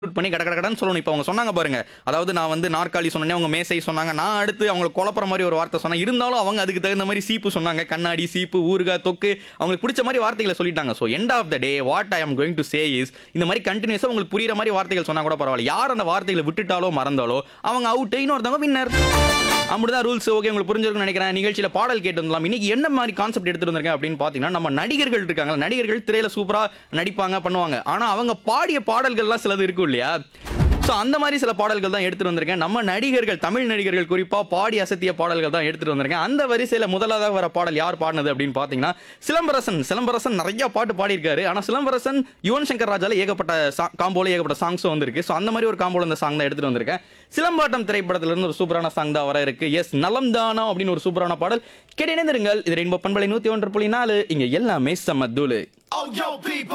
பண்ணி கட கட கடன்னு சொல்லணும் இப்போ அவங்க சொன்னாங்க பாருங்க அதாவது நான் வந்து நாற்காலி சொன்னேன் அவங்க மேசை சொன்னாங்க நான் அடுத்து அவங்களை குழப்புற மாதிரி ஒரு வார்த்தை சொன்னேன் இருந்தாலும் அவங்க அதுக்கு தகுந்த மாதிரி சீப்பு சொன்னாங்க கண்ணாடி சீப்பு ஊறுகாய் தொக்கு அவங்களுக்கு பிடிச்ச மாதிரி வார்த்தைகளை சொல்லிட்டாங்க so end of the day what I am going to say is இந்த மாதிரி கண்டினியூஸாக உங்களுக்கு புரியுற மாதிரி வார்த்தைகள் சொன்னா கூட பரவாயில்ல யார் அந்த வார்த்தைகளை விட்டுட்டாலோ மறந்தாலோ அவங்க அவுட் இன்னொருத்தவங்க வின்னர் அப்படிதான் ரூல்ஸ் ஓகே உங்களுக்கு புரிஞ்சிருக்கும்னு நினைக்கிறேன் நிகழ்ச்சியில பாடல் கேட்டு வந்துடலாம் இன்னைக்கு என்ன மாதிரி கான்செப்ட் எடுத்துட்டு வந்திருக்கேன் அப்படின்னு பாத்தீங்கன்னா நம்ம நடிகர்கள் இருக்காங்க நடிகர்கள் திரையில சூப்பரா நடிப்பாங்க பண்ணுவாங்க ஆனா அவங்க பாடிய பாடல்கள்லாம் சிலது இருக்கும் இல்லையா ஸோ அந்த மாதிரி சில பாடல்கள் தான் எடுத்துட்டு வந்திருக்கேன் நம்ம நடிகர்கள் தமிழ் நடிகர்கள் குறிப்பா பாடி அசத்திய பாடல்கள் தான் எடுத்துட்டு வந்திருக்கேன் அந்த வரிசையில முதலாவதாக வர பாடல் யார் பாடினது அப்படின்னு பாத்தீங்கன்னா சிலம்பரசன் சிலம்பரசன் நிறைய பாட்டு பாடியிருக்காரு ஆனா சிலம்பரசன் யுவன் சங்கர் ராஜால ஏகப்பட்ட காம்போல ஏகப்பட்ட சாங்ஸும் வந்திருக்கு ஸோ அந்த மாதிரி ஒரு காம்போல இந்த சாங் தான் எடுத்துட்டு வந்திருக்கேன் சிலம்பாட்டம் திரைப்படத்துல இருந்து ஒரு சூப்பரான சாங் தான் வர இருக்கு எஸ் நலம் தானா அப்படின்னு ஒரு சூப்பரான பாடல் கேட்டு இணைந்திருங்கள் இது ரெயின்போ பண்பலை நூத்தி ஒன்று புள்ளி நாலு இங்க எல்லாமே சமத்தூளு Oh, yo, people.